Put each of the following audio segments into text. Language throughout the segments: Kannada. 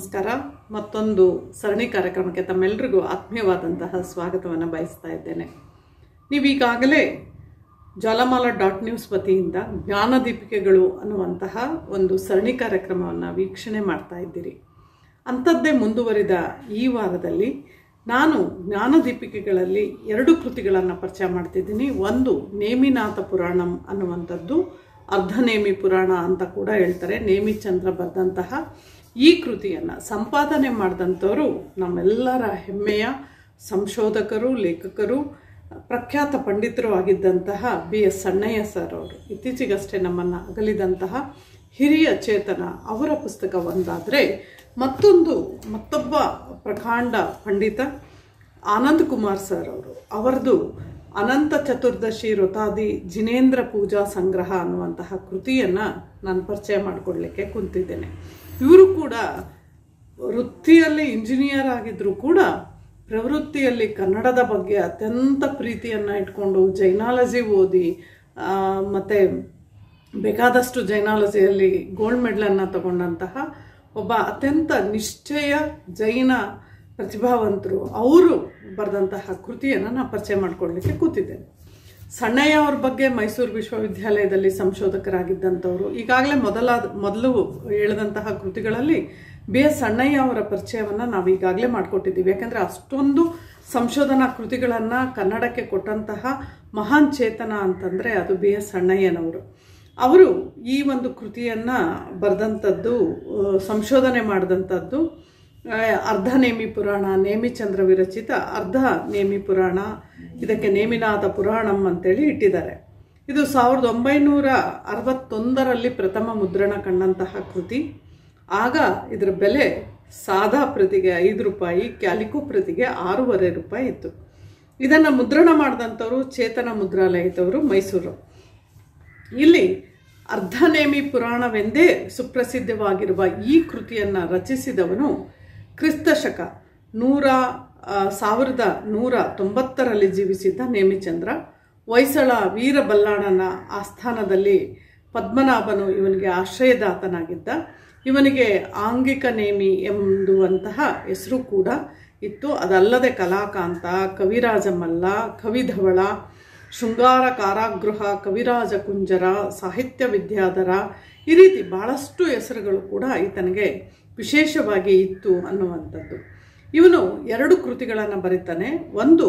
ನಮಸ್ಕಾರ ಮತ್ತೊಂದು ಸರಣಿ ಕಾರ್ಯಕ್ರಮಕ್ಕೆ ತಮ್ಮೆಲ್ಲರಿಗೂ ಆತ್ಮೀಯವಾದಂತಹ ಸ್ವಾಗತವನ್ನು ಬಯಸ್ತಾ ಇದ್ದೇನೆ ನೀವೀಗಾಗಲೇ ಜಾಲಮಾಲ ಡಾಟ್ ನ್ಯೂಸ್ ವತಿಯಿಂದ ಜ್ಞಾನದೀಪಿಕೆಗಳು ಅನ್ನುವಂತಹ ಒಂದು ಸರಣಿ ಕಾರ್ಯಕ್ರಮವನ್ನು ವೀಕ್ಷಣೆ ಮಾಡ್ತಾ ಇದ್ದೀರಿ ಅಂಥದ್ದೇ ಮುಂದುವರಿದ ಈ ವಾರದಲ್ಲಿ ನಾನು ಜ್ಞಾನದೀಪಿಕೆಗಳಲ್ಲಿ ಎರಡು ಕೃತಿಗಳನ್ನು ಪರಿಚಯ ಮಾಡ್ತಿದ್ದೀನಿ ಒಂದು ನೇಮಿನಾಥ ಪುರಾಣಂ ಅನ್ನುವಂಥದ್ದು ಅರ್ಧನೇಮಿ ಪುರಾಣ ಅಂತ ಕೂಡ ಹೇಳ್ತಾರೆ ನೇಮಿಚಂದ್ರ ಬರೆದಂತಹ ಈ ಕೃತಿಯನ್ನು ಸಂಪಾದನೆ ಮಾಡಿದಂಥವರು ನಮ್ಮೆಲ್ಲರ ಹೆಮ್ಮೆಯ ಸಂಶೋಧಕರು ಲೇಖಕರು ಪ್ರಖ್ಯಾತ ಪಂಡಿತರು ಆಗಿದ್ದಂತಹ ಬಿ ಎಸ್ ಸಣ್ಣಯ್ಯ ಸರ್ ಅವರು ಇತ್ತೀಚೆಗಷ್ಟೇ ನಮ್ಮನ್ನು ಅಗಲಿದಂತಹ ಹಿರಿಯ ಚೇತನ ಅವರ ಪುಸ್ತಕ ಒಂದಾದರೆ ಮತ್ತೊಂದು ಮತ್ತೊಬ್ಬ ಪ್ರಕಾಂಡ ಪಂಡಿತ ಆನಂದ್ ಕುಮಾರ್ ಸರ್ ಅವರು ಅವರದು ಅನಂತ ಚತುರ್ದಶಿ ವೃತಾದಿ ಜಿನೇಂದ್ರ ಪೂಜಾ ಸಂಗ್ರಹ ಅನ್ನುವಂತಹ ಕೃತಿಯನ್ನು ನಾನು ಪರಿಚಯ ಮಾಡಿಕೊಡ್ಲಿಕ್ಕೆ ಕುಂತಿದ್ದೇನೆ ಇವರು ಕೂಡ ವೃತ್ತಿಯಲ್ಲಿ ಇಂಜಿನಿಯರ್ ಆಗಿದ್ದರೂ ಕೂಡ ಪ್ರವೃತ್ತಿಯಲ್ಲಿ ಕನ್ನಡದ ಬಗ್ಗೆ ಅತ್ಯಂತ ಪ್ರೀತಿಯನ್ನು ಇಟ್ಕೊಂಡು ಜೈನಾಲಜಿ ಓದಿ ಮತ್ತು ಬೇಕಾದಷ್ಟು ಜೈನಾಲಜಿಯಲ್ಲಿ ಗೋಲ್ಡ್ ಮೆಡಲನ್ನು ತಗೊಂಡಂತಹ ಒಬ್ಬ ಅತ್ಯಂತ ನಿಶ್ಚಯ ಜೈನ ಪ್ರತಿಭಾವಂತರು ಅವರು ಬರೆದಂತಹ ಕೃತಿಯನ್ನು ನಾನು ಪರಿಚಯ ಮಾಡಿಕೊಡ್ಲಿಕ್ಕೆ ಕೂತಿದ್ದೇನೆ ಸಣ್ಣಯ್ಯ ಅವ್ರ ಬಗ್ಗೆ ಮೈಸೂರು ವಿಶ್ವವಿದ್ಯಾಲಯದಲ್ಲಿ ಸಂಶೋಧಕರಾಗಿದ್ದಂಥವರು ಈಗಾಗಲೇ ಮೊದಲಾದ ಮೊದಲು ಹೇಳಿದಂತಹ ಕೃತಿಗಳಲ್ಲಿ ಬಿ ಎಸ್ ಸಣ್ಣಯ್ಯ ಅವರ ಪರಿಚಯವನ್ನು ನಾವು ಈಗಾಗಲೇ ಮಾಡಿಕೊಟ್ಟಿದ್ದೀವಿ ಯಾಕಂದರೆ ಅಷ್ಟೊಂದು ಸಂಶೋಧನಾ ಕೃತಿಗಳನ್ನು ಕನ್ನಡಕ್ಕೆ ಕೊಟ್ಟಂತಹ ಮಹಾನ್ ಚೇತನ ಅಂತಂದರೆ ಅದು ಬಿ ಎಸ್ ಸಣ್ಣಯ್ಯನವರು ಅವರು ಈ ಒಂದು ಕೃತಿಯನ್ನು ಬರೆದಂಥದ್ದು ಸಂಶೋಧನೆ ಮಾಡಿದಂಥದ್ದು ಅರ್ಧ ನೇಮಿ ಪುರಾಣ ನೇಮಿಚಂದ್ರ ವಿರಚಿತ ಅರ್ಧ ನೇಮಿ ಪುರಾಣ ಇದಕ್ಕೆ ನೇಮಿನಾಥ ಪುರಾಣಂ ಅಂತೇಳಿ ಇಟ್ಟಿದ್ದಾರೆ ಇದು ಸಾವಿರದ ಒಂಬೈನೂರ ಅರವತ್ತೊಂದರಲ್ಲಿ ಪ್ರಥಮ ಮುದ್ರಣ ಕಂಡಂತಹ ಕೃತಿ ಆಗ ಇದರ ಬೆಲೆ ಸಾದಾ ಪ್ರತಿಗೆ ಐದು ರೂಪಾಯಿ ಕ್ಯಾಲಿಕೋ ಪ್ರತಿಗೆ ಆರೂವರೆ ರೂಪಾಯಿ ಇತ್ತು ಇದನ್ನು ಮುದ್ರಣ ಮಾಡಿದಂಥವರು ಚೇತನ ಮುದ್ರಾಲಯದವರು ಮೈಸೂರು ಇಲ್ಲಿ ಅರ್ಧನೇಮಿ ಪುರಾಣವೆಂದೇ ಸುಪ್ರಸಿದ್ಧವಾಗಿರುವ ಈ ಕೃತಿಯನ್ನು ರಚಿಸಿದವನು ಕ್ರಿಸ್ತಶಕ ನೂರ ಸಾವಿರದ ನೂರ ತೊಂಬತ್ತರಲ್ಲಿ ಜೀವಿಸಿದ್ದ ನೇಮಿಚಂದ್ರ ಹೊಯ್ಸಳ ವೀರಬಲ್ಲಾಳನ ಆಸ್ಥಾನದಲ್ಲಿ ಪದ್ಮನಾಭನು ಇವನಿಗೆ ಆಶ್ರಯದಾತನಾಗಿದ್ದ ಇವನಿಗೆ ಆಂಗಿಕ ನೇಮಿ ಎಂಬುವಂತಹ ಹೆಸರು ಕೂಡ ಇತ್ತು ಅದಲ್ಲದೆ ಕಲಾಕಾಂತ ಕವಿರಾಜ ಮಲ್ಲ ಕವಿಧವಳ ಶೃಂಗಾರ ಕಾರಾಗೃಹ ಕವಿರಾಜ ಕುಂಜರ ಸಾಹಿತ್ಯ ವಿದ್ಯಾಧರ ಈ ರೀತಿ ಭಾಳಷ್ಟು ಹೆಸರುಗಳು ಕೂಡ ಈತನಿಗೆ ವಿಶೇಷವಾಗಿ ಇತ್ತು ಅನ್ನುವಂಥದ್ದು ಇವನು ಎರಡು ಕೃತಿಗಳನ್ನು ಬರೀತಾನೆ ಒಂದು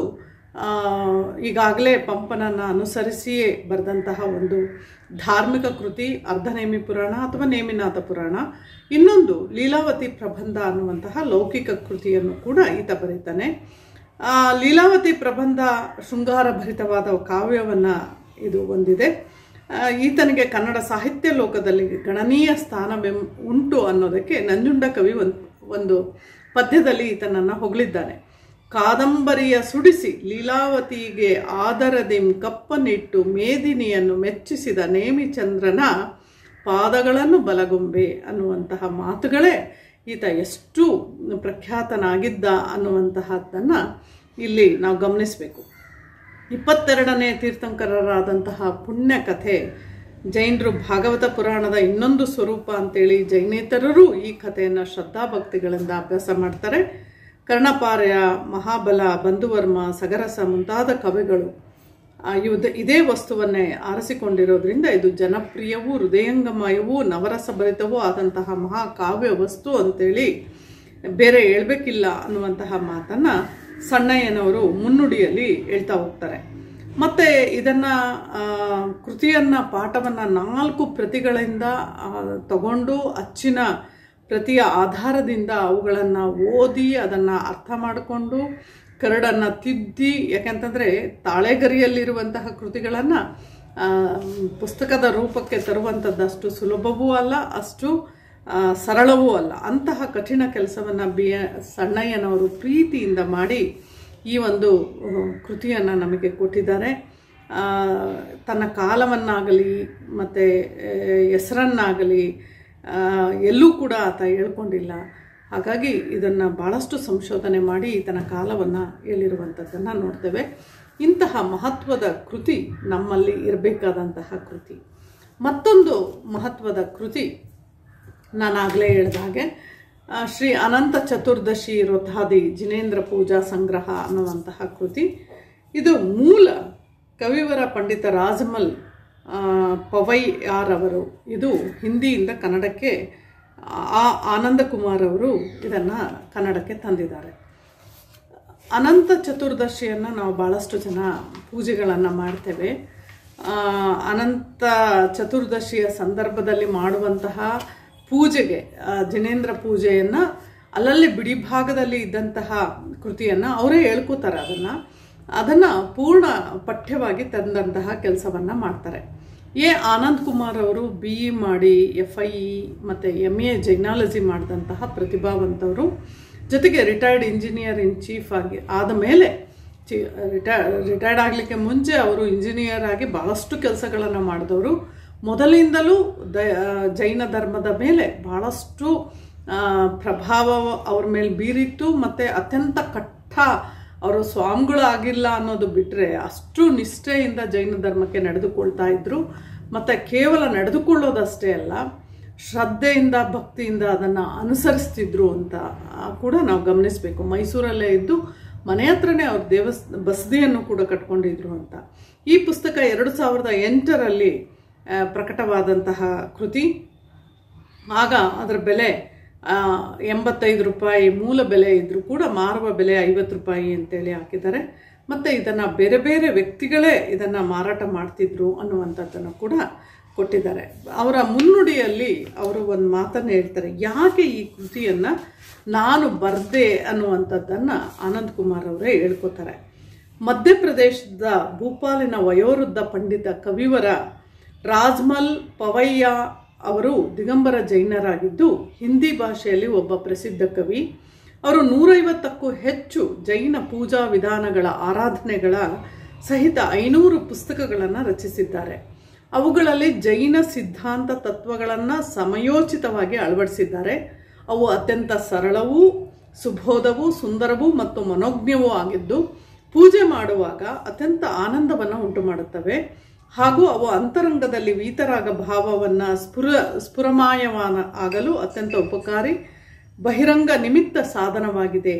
ಈಗಾಗಲೇ ಪಂಪನನ್ನು ಅನುಸರಿಸಿಯೇ ಬರೆದಂತಹ ಒಂದು ಧಾರ್ಮಿಕ ಕೃತಿ ಅರ್ಧನೇಮಿ ಪುರಾಣ ಅಥವಾ ನೇಮಿನಾಥ ಪುರಾಣ ಇನ್ನೊಂದು ಲೀಲಾವತಿ ಪ್ರಬಂಧ ಅನ್ನುವಂತಹ ಲೌಕಿಕ ಕೃತಿಯನ್ನು ಕೂಡ ಈತ ಬರೀತಾನೆ ಲೀಲಾವತಿ ಪ್ರಬಂಧ ಶೃಂಗಾರ ಭರಿತವಾದ ಕಾವ್ಯವನ್ನು ಇದು ಹೊಂದಿದೆ ಈತನಿಗೆ ಕನ್ನಡ ಸಾಹಿತ್ಯ ಲೋಕದಲ್ಲಿ ಗಣನೀಯ ಸ್ಥಾನವೆಂ ಉಂಟು ಅನ್ನೋದಕ್ಕೆ ನಂಜುಂಡ ಕವಿ ಒಂದು ಒಂದು ಪದ್ಯದಲ್ಲಿ ಈತನನ್ನು ಹೊಗಳಿದ್ದಾನೆ ಕಾದಂಬರಿಯ ಸುಡಿಸಿ ಲೀಲಾವತಿಗೆ ಆದರದಿಂ ಕಪ್ಪನಿಟ್ಟು ಮೇದಿನಿಯನ್ನು ಮೆಚ್ಚಿಸಿದ ನೇಮಿಚಂದ್ರನ ಪಾದಗಳನ್ನು ಬಲಗೊಂಬೆ ಅನ್ನುವಂತಹ ಮಾತುಗಳೇ ಈತ ಎಷ್ಟು ಪ್ರಖ್ಯಾತನಾಗಿದ್ದ ಅನ್ನುವಂತಹದ್ದನ್ನು ಇಲ್ಲಿ ನಾವು ಗಮನಿಸಬೇಕು ಇಪ್ಪತ್ತೆರಡನೇ ತೀರ್ಥಂಕರರಾದಂತಹ ಪುಣ್ಯ ಕಥೆ ಜೈನರು ಭಾಗವತ ಪುರಾಣದ ಇನ್ನೊಂದು ಸ್ವರೂಪ ಅಂತೇಳಿ ಜೈನೇತರರು ಈ ಕಥೆಯನ್ನು ಶ್ರದ್ಧಾಭಕ್ತಿಗಳಿಂದ ಅಭ್ಯಾಸ ಮಾಡ್ತಾರೆ ಕರ್ಣಪಾರ್ಯ ಮಹಾಬಲ ಬಂಧುವರ್ಮ ಸಗರಸ ಮುಂತಾದ ಕವಿಗಳು ಇವುದ ಇದೇ ವಸ್ತುವನ್ನೇ ಆರಿಸಿಕೊಂಡಿರೋದ್ರಿಂದ ಇದು ಜನಪ್ರಿಯವೂ ಹೃದಯಂಗಮಯವೂ ನವರಸಭರಿತವೂ ಆದಂತಹ ಮಹಾಕಾವ್ಯ ವಸ್ತು ಅಂತೇಳಿ ಬೇರೆ ಹೇಳ್ಬೇಕಿಲ್ಲ ಅನ್ನುವಂತಹ ಮಾತನ್ನು ಸಣ್ಣಯ್ಯನವರು ಮುನ್ನುಡಿಯಲ್ಲಿ ಹೇಳ್ತಾ ಹೋಗ್ತಾರೆ ಮತ್ತು ಇದನ್ನು ಕೃತಿಯನ್ನು ಪಾಠವನ್ನು ನಾಲ್ಕು ಪ್ರತಿಗಳಿಂದ ತಗೊಂಡು ಅಚ್ಚಿನ ಪ್ರತಿಯ ಆಧಾರದಿಂದ ಅವುಗಳನ್ನು ಓದಿ ಅದನ್ನು ಅರ್ಥ ಮಾಡಿಕೊಂಡು ಕರಡನ್ನು ತಿದ್ದಿ ಯಾಕೆಂತಂದರೆ ತಾಳೆಗರಿಯಲ್ಲಿರುವಂತಹ ಕೃತಿಗಳನ್ನು ಪುಸ್ತಕದ ರೂಪಕ್ಕೆ ತರುವಂಥದ್ದಷ್ಟು ಸುಲಭವೂ ಅಲ್ಲ ಅಷ್ಟು ಸರಳವೂ ಅಲ್ಲ ಅಂತಹ ಕಠಿಣ ಕೆಲಸವನ್ನು ಬಿ ಸಣ್ಣಯ್ಯನವರು ಪ್ರೀತಿಯಿಂದ ಮಾಡಿ ಈ ಒಂದು ಕೃತಿಯನ್ನು ನಮಗೆ ಕೊಟ್ಟಿದ್ದಾರೆ ತನ್ನ ಕಾಲವನ್ನಾಗಲಿ ಮತ್ತು ಹೆಸರನ್ನಾಗಲಿ ಎಲ್ಲೂ ಕೂಡ ಆತ ಹೇಳ್ಕೊಂಡಿಲ್ಲ ಹಾಗಾಗಿ ಇದನ್ನು ಭಾಳಷ್ಟು ಸಂಶೋಧನೆ ಮಾಡಿ ಈತನ ಕಾಲವನ್ನು ಹೇಳಿರುವಂಥದ್ದನ್ನು ನೋಡ್ತೇವೆ ಇಂತಹ ಮಹತ್ವದ ಕೃತಿ ನಮ್ಮಲ್ಲಿ ಇರಬೇಕಾದಂತಹ ಕೃತಿ ಮತ್ತೊಂದು ಮಹತ್ವದ ಕೃತಿ ನಾನು ಆಗಲೇ ಹೇಳಿದ ಹಾಗೆ ಆ, ಶ್ರೀ ಅನಂತ ಚತುರ್ದಶಿ ವೃತಾದಿ ಜಿನೇಂದ್ರ ಪೂಜಾ ಸಂಗ್ರಹ ಅನ್ನುವಂತಹ ಕೃತಿ ಇದು ಮೂಲ ಕವಿವರ ಪಂಡಿತ ರಾಜಮಲ್ ಆ, ಪವೈಯಾರ್ ಅವರು ಇದು ಹಿಂದಿಯಿಂದ ಕನ್ನಡಕ್ಕೆ ಆ ಆನಂದ ಕುಮಾರ್ ಅವರು ಇದನ್ನು ಕನ್ನಡಕ್ಕೆ ತಂದಿದ್ದಾರೆ ಅನಂತ ಚತುರ್ದಶಿಯನ್ನು ನಾವು ಭಾಳಷ್ಟು ಜನ ಪೂಜೆಗಳನ್ನು ಮಾಡ್ತೇವೆ ಆ, ಅನಂತ ಚತುರ್ದಶಿಯ ಸಂದರ್ಭದಲ್ಲಿ ಮಾಡುವಂತಹ ಪೂಜೆಗೆ ಆ, ಜಿನೇಂದ್ರ ಪೂಜೆಯನ್ನು ಅಲ್ಲಲ್ಲಿ ಬಿಡಿ ಭಾಗದಲ್ಲಿ ಇದ್ದಂತಹ ಕೃತಿಯನ್ನು ಅವರೇ ಹೇಳ್ಕೋತಾರೆ ಅದನ್ನು ಅದನ್ನು ಪೂರ್ಣ ಪಠ್ಯವಾಗಿ ತಂದಂತಹ ಕೆಲಸವನ್ನು ಮಾಡ್ತಾರೆ ಎ ಆನಂದ್ ಕುಮಾರ್ ಅವರು ಬಿ ಇ ಮಾಡಿ ಎಫ್ ಐ ಇ ಮತ್ತು ಎಮ್ ಎ ಜೈನಾಲಜಿ ಮಾಡಿದಂತಹ ಪ್ರತಿಭಾವಂತವರು ಜೊತೆಗೆ ರಿಟೈರ್ಡ್ ಇಂಜಿನಿಯರ್ ಇನ್ ಚೀಫ್ ಆಗಿ ಆದ ಮೇಲೆ ಚಿ ರಿಟೈ ರಿಟೈರ್ಡ್ ಆಗಲಿಕ್ಕೆ ಮುಂಚೆ ಅವರು ಇಂಜಿನಿಯರ್ ಆಗಿ ಭಾಳಷ್ಟು ಕೆಲಸಗಳನ್ನು ಮಾಡಿದವರು ಮೊದಲಿಂದಲೂ ದ ಜೈನ ಧರ್ಮದ ಮೇಲೆ ಭಾಳಷ್ಟು ಆ, ಪ್ರಭಾವ ಅವ್ರ ಮೇಲೆ ಬೀರಿತ್ತು ಮತ್ತು ಅತ್ಯಂತ ಕಟ್ಟ ಅವರು ಸ್ವಾಮಿಗಳು ಆಗಿಲ್ಲ ಅನ್ನೋದು ಬಿಟ್ಟರೆ ಅಷ್ಟು ನಿಷ್ಠೆಯಿಂದ ಜೈನ ಧರ್ಮಕ್ಕೆ ನಡೆದುಕೊಳ್ತಾ ಇದ್ರು ಮತ್ತು ಕೇವಲ ನಡೆದುಕೊಳ್ಳೋದಷ್ಟೇ ಅಲ್ಲ ಶ್ರದ್ಧೆಯಿಂದ ಭಕ್ತಿಯಿಂದ ಅದನ್ನು ಅನುಸರಿಸ್ತಿದ್ರು ಅಂತ ಆ, ಕೂಡ ನಾವು ಗಮನಿಸಬೇಕು ಮೈಸೂರಲ್ಲೇ ಇದ್ದು ಮನೆ ಹತ್ರನೇ ಅವ್ರ ದೇವಸ್ ಬಸದಿಯನ್ನು ಕೂಡ ಕಟ್ಕೊಂಡಿದ್ರು ಅಂತ ಈ ಪುಸ್ತಕ ಎರಡು ಸಾವಿರದ ಎಂಟರಲ್ಲಿ ಆ, ಪ್ರಕಟವಾದಂತಹ ಕೃತಿ ಆಗ ಅದರ ಬೆಲೆ ಆ, ಎಂಬತ್ತೈದು ರೂಪಾಯಿ ಮೂಲ ಬೆಲೆ ಇದ್ದರೂ ಕೂಡ ಮಾರುವ ಬೆಲೆ ಐವತ್ತು ರೂಪಾಯಿ ಅಂತೇಳಿ ಹಾಕಿದ್ದಾರೆ ಮತ್ತು ಇದನ್ನು ಬೇರೆ ಬೇರೆ ವ್ಯಕ್ತಿಗಳೇ ಇದನ್ನು ಮಾರಾಟ ಮಾಡ್ತಿದ್ರು ಅನ್ನುವಂಥದ್ದನ್ನು ಕೂಡ ಕೊಟ್ಟಿದ್ದಾರೆ ಅವರ ಮುನ್ನುಡಿಯಲ್ಲಿ ಅವರು ಒಂದು ಮಾತನ್ನು ಹೇಳ್ತಾರೆ ಯಾಕೆ ಈ ಕೃತಿಯನ್ನು ನಾನು ಬರ್ದೆ ಅನ್ನುವಂಥದ್ದನ್ನು ಆನಂದ್ ಕುಮಾರ್ ಅವರೇ ಹೇಳ್ಕೊತಾರೆ ಮಧ್ಯಪ್ರದೇಶದ ಭೂಪಾಲಿನ ವಯೋವೃದ್ಧ ಪಂಡಿತ ಕವಿವರ ರಾಜ್ಮಲ್ ಪವಯ್ಯ ಅವರು ದಿಗಂಬರ ಜೈನರಾಗಿದ್ದು ಹಿಂದಿ ಭಾಷೆಯಲ್ಲಿ ಒಬ್ಬ ಪ್ರಸಿದ್ಧ ಕವಿ ಅವರು ನೂರೈವತ್ತಕ್ಕೂ ಹೆಚ್ಚು ಜೈನ ಪೂಜಾ ವಿಧಾನಗಳ ಆರಾಧನೆಗಳ ಸಹಿತ ಐನೂರು ಪುಸ್ತಕಗಳನ್ನು ರಚಿಸಿದ್ದಾರೆ ಅವುಗಳಲ್ಲಿ ಜೈನ ಸಿದ್ಧಾಂತ ತತ್ವಗಳನ್ನು ಸಮಯೋಚಿತವಾಗಿ ಅಳವಡಿಸಿದ್ದಾರೆ ಅವು ಅತ್ಯಂತ ಸರಳವೂ ಸುಬೋಧವೂ ಸುಂದರವೂ ಮತ್ತು ಮನೋಜ್ಞವೂ ಆಗಿದ್ದು ಪೂಜೆ ಮಾಡುವಾಗ ಅತ್ಯಂತ ಆನಂದವನ್ನು ಉಂಟು ಮಾಡುತ್ತವೆ ಹಾಗೂ ಅವು ಅಂತರಂಗದಲ್ಲಿ ವೀತರಾಗ ಭಾವವನ್ನು ಸ್ಫುರ ಸ್ಫುರಮಾಯಮಾನ ಆಗಲು ಅತ್ಯಂತ ಉಪಕಾರಿ ಬಹಿರಂಗ ನಿಮಿತ್ತ ಸಾಧನವಾಗಿದೆ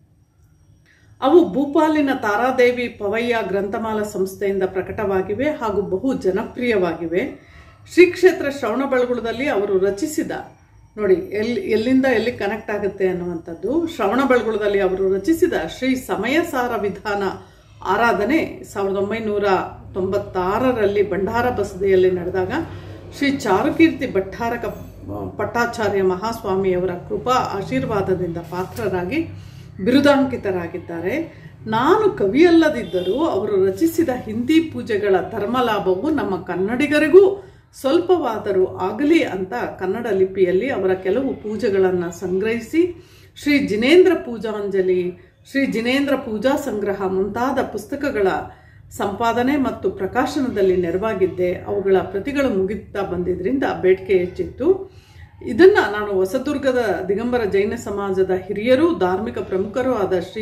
ಅವು ಭೂಪಾಲಿನ ತಾರಾದೇವಿ ಪವಯ್ಯ ಗ್ರಂಥಮಾಲಾ ಸಂಸ್ಥೆಯಿಂದ ಪ್ರಕಟವಾಗಿವೆ ಹಾಗೂ ಬಹು ಜನಪ್ರಿಯವಾಗಿವೆ ಶ್ರೀ ಕ್ಷೇತ್ರ ಶ್ರವಣಬೆಳಗುಳದಲ್ಲಿ ಅವರು ರಚಿಸಿದ ನೋಡಿ ಎಲ್ಲಿ ಎಲ್ಲಿಂದ ಎಲ್ಲಿ ಕನೆಕ್ಟ್ ಆಗುತ್ತೆ ಅನ್ನುವಂಥದ್ದು ಶ್ರವಣಬೆಳಗುಳದಲ್ಲಿ ಅವರು ರಚಿಸಿದ ಶ್ರೀ ಸಮಯಸಾರ ವಿಧಾನ ಆರಾಧನೆ ಸಾವಿರದ ಒಂಬೈನೂರ ತೊಂಬತ್ತಾರರಲ್ಲಿ ಭಂಡಾರ ಬಸದಿಯಲ್ಲಿ ನಡೆದಾಗ ಶ್ರೀ ಚಾರುಕೀರ್ತಿ ಭಟ್ಟಾರಕ ಪಟ್ಟಾಚಾರ್ಯ ಮಹಾಸ್ವಾಮಿಯವರ ಕೃಪಾ ಆಶೀರ್ವಾದದಿಂದ ಪಾತ್ರರಾಗಿ ಬಿರುದಾಂಕಿತರಾಗಿದ್ದಾರೆ ನಾನು ಕವಿಯಲ್ಲದಿದ್ದರೂ ಅವರು ರಚಿಸಿದ ಹಿಂದಿ ಪೂಜೆಗಳ ಧರ್ಮಲಾಭವು ನಮ್ಮ ಕನ್ನಡಿಗರಿಗೂ ಸ್ವಲ್ಪವಾದರೂ ಆಗಲಿ ಅಂತ ಕನ್ನಡ ಲಿಪಿಯಲ್ಲಿ ಅವರ ಕೆಲವು ಪೂಜೆಗಳನ್ನು ಸಂಗ್ರಹಿಸಿ ಶ್ರೀ ಜಿನೇಂದ್ರ ಪೂಜಾಂಜಲಿ ಶ್ರೀ ಜಿನೇಂದ್ರ ಪೂಜಾ ಸಂಗ್ರಹ ಮುಂತಾದ ಪುಸ್ತಕಗಳ ಸಂಪಾದನೆ ಮತ್ತು ಪ್ರಕಾಶನದಲ್ಲಿ ನೆರವಾಗಿದ್ದೆ ಅವುಗಳ ಪ್ರತಿಗಳು ಮುಗಿತಾ ಬಂದಿದ್ದರಿಂದ ಬೇಡಿಕೆ ಹೆಚ್ಚಿತ್ತು ಇದನ್ನು ನಾನು ಹೊಸದುರ್ಗದ ದಿಗಂಬರ ಜೈನ ಸಮಾಜದ ಹಿರಿಯರು ಧಾರ್ಮಿಕ ಪ್ರಮುಖರೂ ಆದ ಶ್ರೀ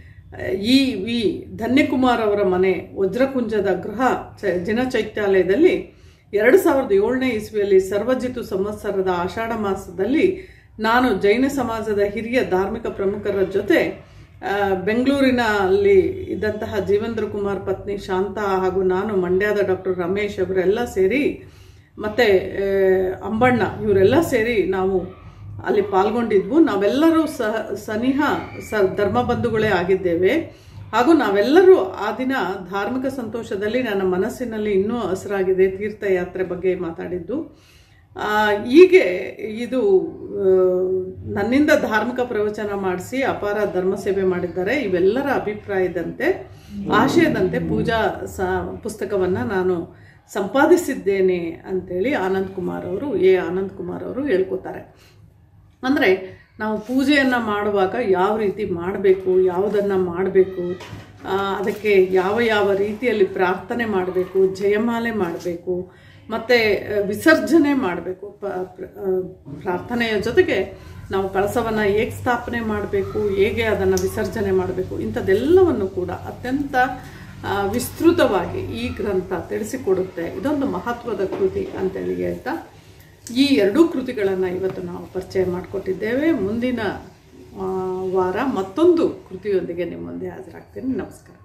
ಇ ವಿ ಧನ್ಯಕುಮಾರ್ ಅವರ ಮನೆ ವಜ್ರಕುಂಜದ ಗೃಹ ಚ ಜಿನ ಚೈತ್ಯಾಲಯದಲ್ಲಿ ಎರಡು ಸಾವಿರದ ಏಳನೇ ಇಸ್ವಿಯಲ್ಲಿ ಸರ್ವಜಿತು ಸಂವತ್ಸರದ ಆಷಾಢ ಮಾಸದಲ್ಲಿ ನಾನು ಜೈನ ಸಮಾಜದ ಹಿರಿಯ ಧಾರ್ಮಿಕ ಪ್ರಮುಖರ ಜೊತೆ ಆ, ಬೆಂಗಳೂರಿನಲ್ಲಿ ಇದ್ದಂತಹ ಜೀವೇಂದ್ರ ಕುಮಾರ್ ಪತ್ನಿ ಶಾಂತ ಹಾಗೂ ನಾನು ಮಂಡ್ಯದ ಡಾಕ್ಟರ್ ರಮೇಶ್ ಅವರೆಲ್ಲ ಸೇರಿ ಮತ್ತು ಅಂಬಣ್ಣ ಇವರೆಲ್ಲ ಸೇರಿ ನಾವು ಅಲ್ಲಿ ಪಾಲ್ಗೊಂಡಿದ್ವು ನಾವೆಲ್ಲರೂ ಸಹ ಸನಿಹ ಸ ಧರ್ಮ ಬಂಧುಗಳೇ ಆಗಿದ್ದೇವೆ ಹಾಗೂ ನಾವೆಲ್ಲರೂ ಆ ದಿನ ಧಾರ್ಮಿಕ ಸಂತೋಷದಲ್ಲಿ ನನ್ನ ಮನಸ್ಸಿನಲ್ಲಿ ಇನ್ನೂ ಹಸಿರಾಗಿದೆ ತೀರ್ಥಯಾತ್ರೆ ಬಗ್ಗೆ ಮಾತಾಡಿದ್ದು ಆ, ಹೀಗೆ ಇದು ಆ, ನನ್ನಿಂದ ಧಾರ್ಮಿಕ ಪ್ರವಚನ ಮಾಡಿಸಿ ಅಪಾರ ಧರ್ಮ ಸೇವೆ ಮಾಡಿದ್ದಾರೆ ಇವೆಲ್ಲರ ಅಭಿಪ್ರಾಯದಂತೆ ಆಶಯದಂತೆ ಪೂಜಾ ಸ ಪುಸ್ತಕವನ್ನು ನಾನು ಸಂಪಾದಿಸಿದ್ದೇನೆ ಅಂತೇಳಿ ಆನಂದ್ ಕುಮಾರ್ ಅವರು ಎ ಆನಂದ್ ಕುಮಾರ್ ಅವರು ಹೇಳ್ಕೊತಾರೆ ಅಂದರೆ ನಾವು ಪೂಜೆಯನ್ನು ಮಾಡುವಾಗ ಯಾವ ರೀತಿ ಮಾಡಬೇಕು ಯಾವುದನ್ನು ಮಾಡಬೇಕು ಅದಕ್ಕೆ ಯಾವ ಯಾವ ರೀತಿಯಲ್ಲಿ ಪ್ರಾರ್ಥನೆ ಮಾಡಬೇಕು ಜಯಮಾಲೆ ಮಾಡಬೇಕು ಮತ್ತು ವಿಸರ್ಜನೆ ಮಾಡಬೇಕು ಪ ಪ್ರ- ಆ, ಪ್ರಾರ್ಥನೆಯ ಜೊತೆಗೆ ನಾವು ಕಳಸವನ್ನು ಹೇಗೆ ಸ್ಥಾಪನೆ ಮಾಡಬೇಕು ಹೇಗೆ ಅದನ್ನು ವಿಸರ್ಜನೆ ಮಾಡಬೇಕು ಇಂಥದ್ದೆಲ್ಲವನ್ನು ಕೂಡ ಅತ್ಯಂತ ಆ, ವಿಸ್ತೃತವಾಗಿ ಈ ಗ್ರಂಥ ತಿಳಿಸಿಕೊಡುತ್ತೆ ಇದೊಂದು ಮಹತ್ವದ ಕೃತಿ ಅಂತೇಳಿ ಹೇಳ್ತಾ ಈ ಎರಡೂ ಕೃತಿಗಳನ್ನು ಇವತ್ತು ನಾವು ಪರಿಚಯ ಮಾಡಿಕೊಟ್ಟಿದ್ದೇವೆ ಮುಂದಿನ ಆ, ವಾರ ಮತ್ತೊಂದು ಕೃತಿಯೊಂದಿಗೆ ನಿಮ್ಮ ಮುಂದೆ ಹಾಜರಾಗ್ತೀನಿ ನಮಸ್ಕಾರ